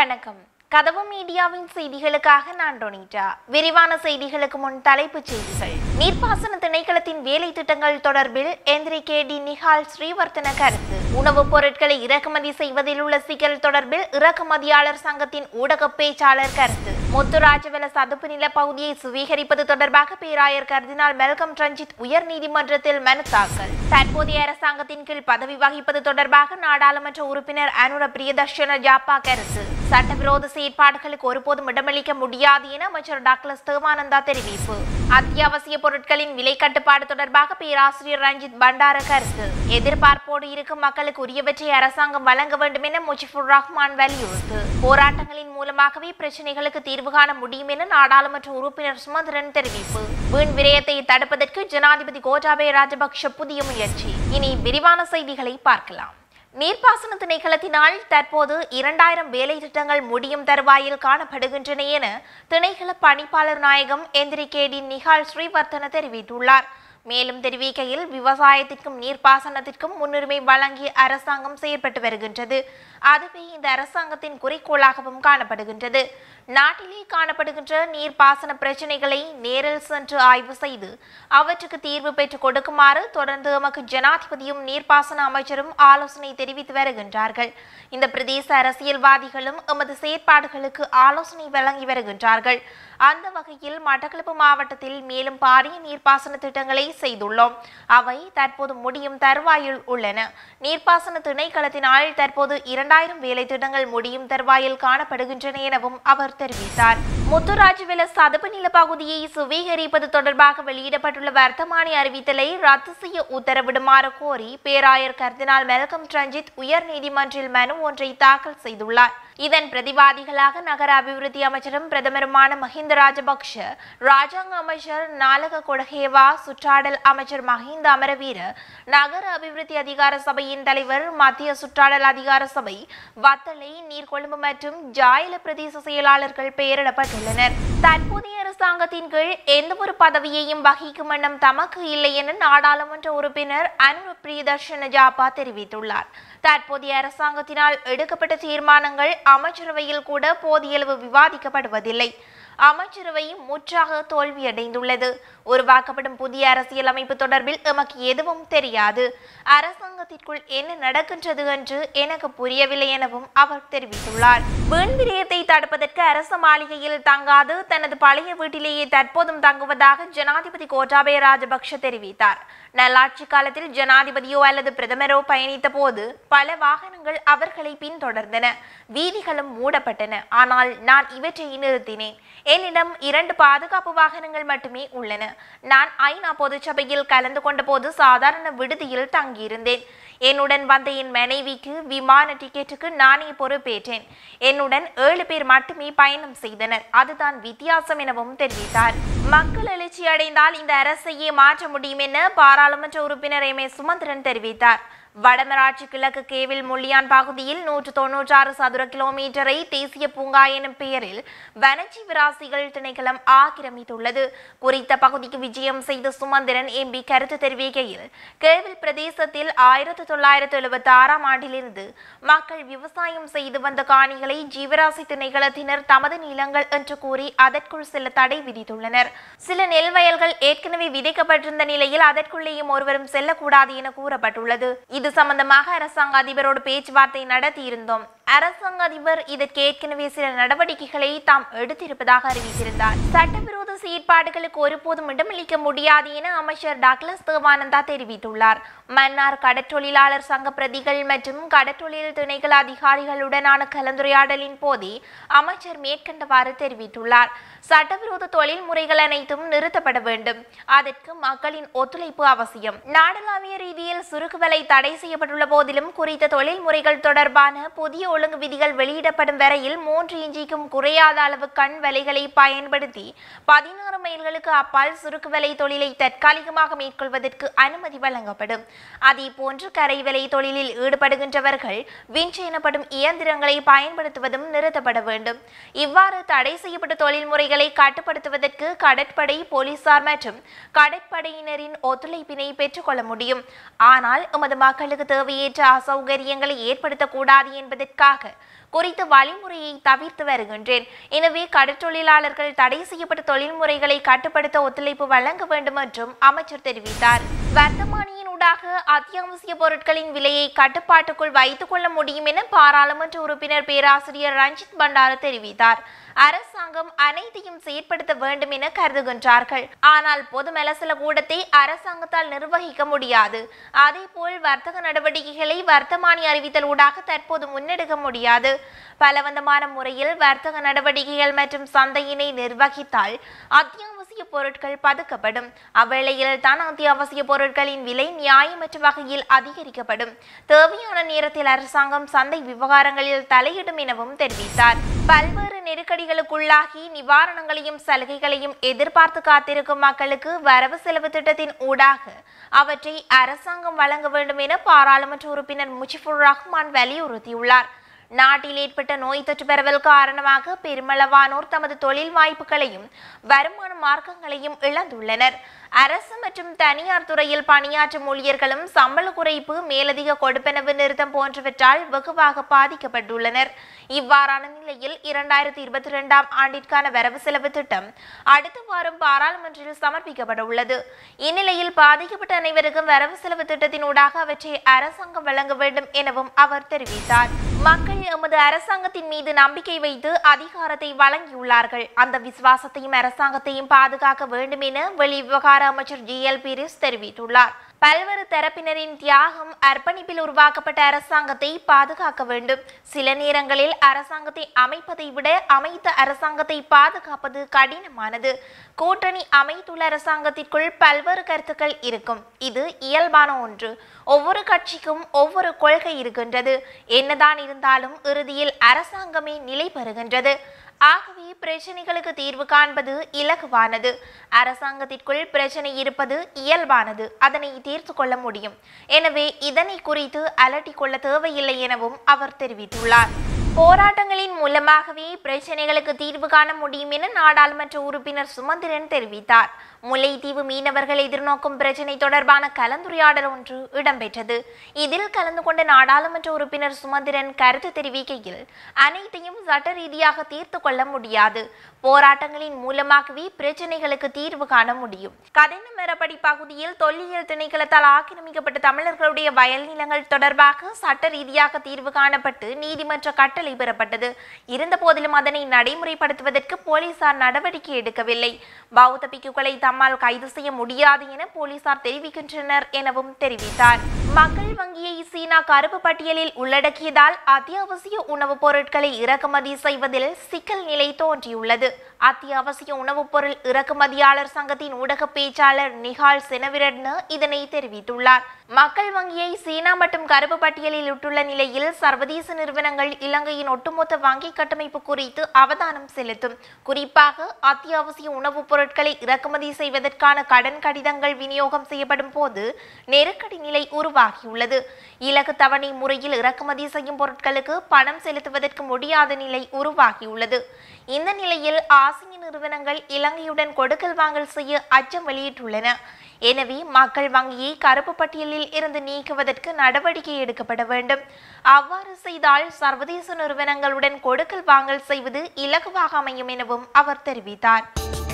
வணக்கம் கதவு மீடியாவின் செய்திகளுக்காக நான் டொனிட்டா விரிவான செய்திகளுக்கு முன் தலைப்புச் செய்திகள் நீர்ப்பாசன திணைக்களத்தின் வேலை திட்டங்கள் தொடர்பில் எந்திரி கே டி நிஹால் ஸ்ரீவர்த்தன கருத்து உணவுப் பொருட்களை இறக்குமதி செய்வதில் உள்ள சிக்கல் தொடர்பில் இறக்குமதியாளர் சங்கத்தின் ஊடக பேச்சாளர் கருத்து முத்துராஜவெல சதுப்பு நில பகுதியை சுவீகரிப்பது தொடர்பாக பேராயர் கர்தினால் மெல்கம் ரஞ்சித் உயர்நீதிமன்றத்தில் மனு தாக்கல் தற்போதைய அரசாங்கத்தின் கீழ் பதவி வகிப்பது தொடர்பாக நாடாளுமன்ற உறுப்பினர் அனுர பிரியதர்ஷன ஜாப்பா கருத்து சட்டவிரோத செயற்பாடுகளுக்கு ஒருபோதும் இடமளிக்க முடியாது என அமைச்சர் டாக்டர் தேவானந்தா தெரிவிப்பு அத்தியாவசிய பொருட்களின் விலை கட்டுப்பாடு தொடர்பாக பேராசிரியர் ரஞ்சித் பண்டார கருத்து எதிர்பார்ப்போடு இருக்கும் மக்களுக்கு உரியவற்றை அரசாங்கம் வழங்க வேண்டும் என முஜிபுர் ரஹ்மான் வலியுறுத்து போராட்டங்களின் மூலமாகவே பிரச்சனைகளுக்கு தீர்வு காண முடியும் என நாடாளுமன்ற உறுப்பினர் சுமந்திரன் தெரிவிப்பு வீண் விரயத்தை தடுப்பதற்கு ஜனாதிபதி கோட்டாபய ராஜபக்ஷ புதிய முயற்சி இனி விரிவான செய்திகளை பார்க்கலாம் நீர்ப்பாசன திணைக்களத்தினால் தற்போது இரண்டாயிரம் வேலை திட்டங்கள் முடியும் தருவாயில் காணப்படுகின்றன என திணைக்கள பணிப்பாளர் நாயகம் எந்திரி கேடி நிகால் ஸ்ரீவர்த்தன தெரிவித்துள்ளார் மேலும் தெரிவிக்கையில் விவசாயத்திற்கும் நீர்ப்பாசனத்திற்கும் முன்னுரிமை வழங்கி அரசாங்கம் செயற்பட்டு வருகின்றது அதுவே இந்த அரசாங்கத்தின் குறிக்கோளாகவும் காணப்படுகின்றது நாட்டிலே காணப்படுகின்ற நீர்ப்பாசன பிரச்சனைகளை நேரில் சென்று ஆய்வு செய்து அவற்றுக்கு தீர்வு பெற்றுக் கொடுக்குமாறு தொடர்ந்து எமக்கு ஜனாதிபதியும் நீர்ப்பாசன அமைச்சரும் ஆலோசனை தெரிவித்து வருகின்றார்கள் இந்த பிரதேச அரசியல்வாதிகளும் எமது செயற்பாடுகளுக்கு ஆலோசனை வழங்கி வருகின்றார்கள் அந்த வகையில் மட்டக்களப்பு மாவட்டத்தில் மேலும் பாரிய நீர்ப்பாசன திட்டங்களை செய்துள்ளோம் அவை தற்போது முடியும் தருவாயில் உள்ளன நீர்ப்பாசன திணைக்களத்தினால் தற்போது இரண்டாயிரம் வேலை திட்டங்கள் முடியும் தருவாயில் காணப்படுகின்றன எனவும் அவர் தெரிவித்தார் முத்துராஜ்வெல சதுப்பு நில பகுதியை சுவீகரிப்பது தொடர்பாக வெளியிடப்பட்டுள்ள வர்த்தமானி அறிவித்தலை ரத்து செய்ய உத்தரவிடுமாறு கோரி பேராயர் கர்தினால் மெல்கம் ரஞ்சித் உயர்நீதிமன்றில் மனு ஒன்றை தாக்கல் செய்துள்ளார் இதன் பிரதிவாதிகளாக நகர அபிவிருத்தி அமைச்சரும் பிரதமருமான மஹிந்த ராஜபக்ஷ ராஜாங்க அமைச்சர் நாலக கொடகேவா சுற்றாடல் அமைச்சர் மஹிந்த அமரவீர நகர அபிவிருத்தி அதிகார சபையின் தலைவர் மத்திய சுற்றாடல் அதிகார சபை வத்தளை நீர்கொழும்பு மற்றும் ஜாயில பிரதேச செயலாளர்கள் பெயரிடப்பட்டுள்ளனர் தற்போதைய அரசாங்கத்தின் கீழ் எந்த ஒரு பதவியையும் வகிக்கும் எண்ணம் தமக்கு இல்லை என நாடாளுமன்ற உறுப்பினர் அனுர பிரியதர்ஷன ஜாப்பா தெரிவித்துள்ளார் தற்போதைய அரசாங்கத்தினால் எடுக்கப்பட்ட தீர்மானங்கள் அமைச்சரவையில் கூட போதியளவு விவாதிக்கப்படுவதில்லை அமைச்சரவை முற்றாக தோல்வியடைந்துள்ளது உருவாக்கப்படும் புதிய அரசியல் அமைப்பு தொடர்பில் எமக்கு எதுவும் தெரியாது அரசாங்கத்திற்குள் என்ன நடக்கின்றது என்று எனக்கு புரியவில்லை எனவும் அவர் தெரிவித்துள்ளார் வீண் விரயத்தை தடுப்பதற்கு அரச மாளிகையில் தங்காது தனது பழைய வீட்டிலேயே தற்போதும் தங்குவதாக ஜனாதிபதி கோட்டாபய ராஜபக்ஷ தெரிவித்தார் நல்லாட்சி காலத்தில் ஜனாதிபதியோ அல்லது பிரதமரோ பயணித்த போது பல வாகனங்கள் அவர்களை பின்தொடர்ந்தன வீதிகளும் மூடப்பட்டன ஆனால் நான் இவற்றை நிறுத்தினேன் என்னிடம் இரண்டு பாதுகாப்பு வாகனங்கள் மட்டுமே உள்ளன நான் ஐநா பொதுச்சபையில் கலந்து கொண்ட போது சாதாரண விடுதியில் தங்கியிருந்தேன் என்னுடன் வந்த என் மனைவிக்கு விமான டிக்கெட்டுக்கு நானே பொறுப்பேற்றேன் என்னுடன் ஏழு பேர் மட்டுமே பயணம் செய்தனர் அதுதான் வித்தியாசம் எனவும் தெரிவித்தார் மக்கள் எழுச்சி அடைந்தால் இந்த அரசையே மாற்ற முடியும் என பாராளுமன்ற உறுப்பினர் எம் ஏ சுமந்திரன் தெரிவித்தார் வடமராட்சி கிழக்கு கேவில் முள்ளியான் பகுதியில் நூற்று தொன்னூற்றாறு சதுர கிலோமீட்டரை தேசிய பூங்கா எனும் பெயரில் வனஜீவராசிகள் திணைக்களம் ஆக்கிரமித்துள்ளது குறித்த பகுதிக்கு விஜயம் செய்த சுமந்திரன் எம்பி கருத்து தெரிவிக்கையில் கேவில் பிரதேசத்தில் ஆயிரத்தி தொள்ளாயிரத்தி எழுபத்தி ஆறாம் ஆண்டிலிருந்து மக்கள் விவசாயம் செய்து வந்த காணிகளை ஜீவராசி திணைக்களத்தினர் தமது நிலங்கள் என்று கூறி அதற்குள் சில தடை விதித்துள்ளனர் சில நெல் வயல்கள் ஏற்கனவே விதைக்கப்பட்டிருந்த நிலையில் அதற்குள்ளேயும் ஒருவரும் செல்லக்கூடாது என கூறப்பட்டுள்ளது இது சம்பந்தமாக அரசாங்க அதிபரோடு பேச்சுவார்த்தை நடத்தியிருந்தோம் அரசாங்க அதிபர் இதற்கு ஏற்கனவே சில நடவடிக்கைகளை தாம் எடுத்திருப்பதாக அறிவித்திருந்தார் சட்டவிரோத செயற்பாடுகளுக்கு ஒருபோதும் இடமளிக்க முடியாது என அமைச்சர் டாக்லஸ் தேவானந்தா தெரிவித்துள்ளார் மன்னார் கடற்றொழிலாளர் சங்க பிரதிகள் மற்றும் கடற்றொழில் திணைக்கள அதிகாரிகளுடனான கலந்துரையாடலின் போதே அமைச்சர் மேற்கண்டவாறு தெரிவித்துள்ளார் சட்டவிரோத தொழில் முறைகள் அனைத்தும் நிறுத்தப்பட வேண்டும் அதற்கு மக்களின் ஒத்துழைப்பு அவசியம் நாடளாவிய ரீதியில் சுருக்கு விலை தடை செய்யப்பட்டுள்ள போதிலும் குறித்த தொழில் முறைகள் தொடர்பான புதிய ஒழுங்கு விதிகள் வெளியிடப்படும் வரையில் மூன்று இன்ச்சிக்கும் குறையாத அளவு கண் விலைகளை பயன்படுத்தி பதினாறு மைல்களுக்கு அப்பால் சுருக்கு விலை தொழிலை தற்காலிகமாக மேற்கொள்வதற்கு அனுமதி வழங்கப்படும் அதே போன்று கரை விலை தொழிலில் ஈடுபடுகின்றவர்கள் விஞ்ச் எனப்படும் இயந்திரங்களை பயன்படுத்துவதும் நிறுத்தப்பட வேண்டும் இவ்வாறு தடை செய்யப்பட்ட தொழில் முறைகளை கட்டுப்படுத்துவதற்கு கடற்படை போலீசார் மற்றும் கடற்படையினரின் ஒத்துழைப்பினை பெற்றுக்கொள்ள முடியும் ஆனால் எமது மக்களுக்கு தேவையற்ற அசௌகரியங்களை ஏற்படுத்தக்கூடாது என்பதற்காக செய்வதற்காக குறித்த வழிமுறையை தவிர்த்து வருகின்றேன் எனவே கடற்றொழிலாளர்கள் தடை செய்யப்பட்ட தொழில்முறைகளை கட்டுப்படுத்த ஒத்துழைப்பு வழங்க வேண்டும் என்றும் அமைச்சர் தெரிவித்தார் வர்த்தமானியினூடாக அத்தியாவசிய பொருட்களின் விலையை கட்டுப்பாட்டுக்குள் வைத்துக் கொள்ள முடியும் என பாராளுமன்ற உறுப்பினர் பேராசிரியர் ரஞ்சித் பண்டார தெரிவித்தார் அரசாங்கம் அனைத்தையும் செயற்படுத்த வேண்டும் என கருதுகின்றார்கள் ஆனால் பொது மெலசல கூடத்தை அரசாங்கத்தால் நிர்வகிக்க முடியாது அதேபோல் வர்த்தக நடவடிக்கைகளை வர்த்தமானி அறிவித்தல் ஊடாக தற்போது முன்னெடுக்க முடியாது பலவந்தமான முறையில் வர்த்தக நடவடிக்கைகள் மற்றும் சந்தையினை நிர்வகித்தால் அத்தியாவசிய பொருட்கள் பதுக்கப்படும் அவ்வேளையில் தான் அத்தியாவசிய பொருட்களின் விலை நியாயமற்ற வகையில் அதிகரிக்கப்படும் தேவையான நேரத்தில் அரசாங்கம் சந்தை விவகாரங்களில் தலையிடும் எனவும் தெரிவித்தார் பல்வேறு நெருக்கடிகளுக்குள்ளாகி நிவாரணங்களையும் சலுகைகளையும் எதிர்பார்த்து காத்திருக்கும் மக்களுக்கு வரவு செலவு திட்டத்தின் ஊடாக அவற்றை அரசாங்கம் வழங்க வேண்டும் என பாராளுமன்ற உறுப்பினர் முஜிபுர் ரஹ்மான் வலியுறுத்தியுள்ளார் நாட்டில் ஏற்பட்ட நோய் தொற்று பரவல் காரணமாக பெருமளவானோர் தமது தொழில் வாய்ப்புகளையும் வருமான மார்க்கங்களையும் இழந்துள்ளனர் அரசு மற்றும் தனியார் துறையில் பணியாற்றும் ஊழியர்களும் சம்பள குறைப்பு மேலதிக கொடுப்பனவு நிறுத்தம் போன்றவற்றால் வெகுவாக பாதிக்கப்பட்டுள்ளனர் இவ்வாறான நிலையில் இரண்டாயிரத்தி இருபத்தி இரண்டாம் ஆண்டிற்கான வரவு செலவு திட்டம் அடுத்த வாரம் பாராளுமன்றில் சமர்ப்பிக்கப்பட உள்ளது இந்நிலையில் பாதிக்கப்பட்ட அனைவருக்கும் வரவு செலவு திட்டத்தினூடாக அவற்றை அரசாங்கம் வழங்க வேண்டும் எனவும் அவர் தெரிவித்தார் மக்கள் எமது அரசாங்கத்தின் மீது நம்பிக்கை வைத்து அதிகாரத்தை வழங்கியுள்ளார்கள் அந்த விசுவாசத்தையும் அரசாங்கத்தையும் பாதுகாக்க வேண்டும் என வெளிவிவகார அமைச்சர் ஜி எல் பீரிஸ் தெரிவித்துள்ளார் பல்வேறு தரப்பினரின் தியாகம் அர்ப்பணிப்பில் உருவாக்கப்பட்ட அரசாங்கத்தை பாதுகாக்க வேண்டும் சில நேரங்களில் அரசாங்கத்தை அமைப்பதை விட அமைத்த அரசாங்கத்தை பாதுகாப்பது கடினமானது கூட்டணி அமைத்துள்ள அரசாங்கத்திற்குள் பல்வேறு கருத்துக்கள் இருக்கும் இது இயல்பான ஒன்று ஒவ்வொரு கட்சிக்கும் ஒவ்வொரு கொள்கை இருக்கின்றது என்னதான் இருந்தாலும் இறுதியில் அரசாங்கமே நிலை பெறுகின்றது ஆகவே பிரச்சனைகளுக்கு தீர்வு காண்பது இலகுவானது அரசாங்கத்திற்குள் பிரச்சனை இருப்பது இயல்பானது அதனை தீர்த்து கொள்ள முடியும் எனவே இதனை குறித்து அலட்டிக் கொள்ள தேவையில்லை எனவும் அவர் தெரிவித்துள்ளார் போராட்டங்களின் மூலமாகவே பிரச்சனைகளுக்கு தீர்வு காண முடியும் என நாடாளுமன்ற உறுப்பினர் சுமந்திரன் தெரிவித்தார் முல்லைத்தீவு மீனவர்கள் எதிர்நோக்கும் பிரச்சினை தொடர்பான கலந்துரையாடல் ஒன்று இடம்பெற்றது இதில் கலந்து கொண்ட நாடாளுமன்ற உறுப்பினர் சுமந்திரன் கருத்து தெரிவிக்கையில் அனைத்தையும் சட்ட ரீதியாக தீர்த்து கொள்ள முடியாது போராட்டங்களின் மூலமாகவே பிரச்சனைகளுக்கு தீர்வு காண முடியும் கதனமரப்படி பகுதியில் தொல்லியல் திணைக்களத்தால் ஆக்கிரமிக்கப்பட்ட தமிழர்களுடைய வயல் நிலங்கள் தொடர்பாக சட்ட ரீதியாக தீர்வு காணப்பட்டு நீதிமன்ற கட்டளை பெறப்பட்டது இருந்த போதிலும் அதனை நடைமுறைப்படுத்துவதற்கு போலீசார் நடவடிக்கை எடுக்கவில்லை பௌத்த பிக்குகளை தம்மால் கைது செய்ய முடியாது என போலீசார் தெரிவிக்கின்றனர் எனவும் தெரிவித்தார் மக்கள் வங்கியை சீனா கருப்பு பட்டியலில் உள்ளடக்கியதால் அத்தியாவசிய உணவுப் பொருட்களை இறக்குமதி செய்வதில் சிக்கல் நிலை தோன்றியுள்ளது அத்தியாவசிய உணவுப் பொருள் இறக்குமதியாளர் சங்கத்தின் ஊடக பேச்சாளர் நிகால் செனவிரட்ன இதனை தெரிவித்துள்ளார் மக்கள் வங்கியை சீனா மற்றும் கருப்பு பட்டியலில் இட்டுள்ள நிலையில் சர்வதேச நிறுவனங்கள் இலங்கையின் ஒட்டுமொத்த வங்கி கட்டமைப்பு குறித்து அவதானம் செலுத்தும் குறிப்பாக அத்தியாவசிய உணவுப் பொருட்களை இறக்குமதி செய்வதற்கான கடன் கடிதங்கள் விநியோகம் செய்யப்படும் போது நெருக்கடி நிலை உருவாகியுள்ளது இலக்கு தவணை முறையில் இறக்குமதி செய்யும் பொருட்களுக்கு பணம் செலுத்துவதற்கு முடியாத நிலை உருவாகியுள்ளது இந்த நிலையில் ஆசிய நிறுவனங்கள் இலங்கையுடன் கொடுக்கல் வாங்கல் செய்ய அச்சம் வெளியிட்டுள்ளன எனவே மக்கள் வங்கியை கருப்பு பட்டியலில் இருந்து நீக்குவதற்கு நடவடிக்கை எடுக்கப்பட வேண்டும் அவ்வாறு செய்தால் சர்வதேச நிறுவனங்களுடன் கொடுக்கல் வாங்கல் செய்வது இலகுவாக அமையும் எனவும் அவர் தெரிவித்தார்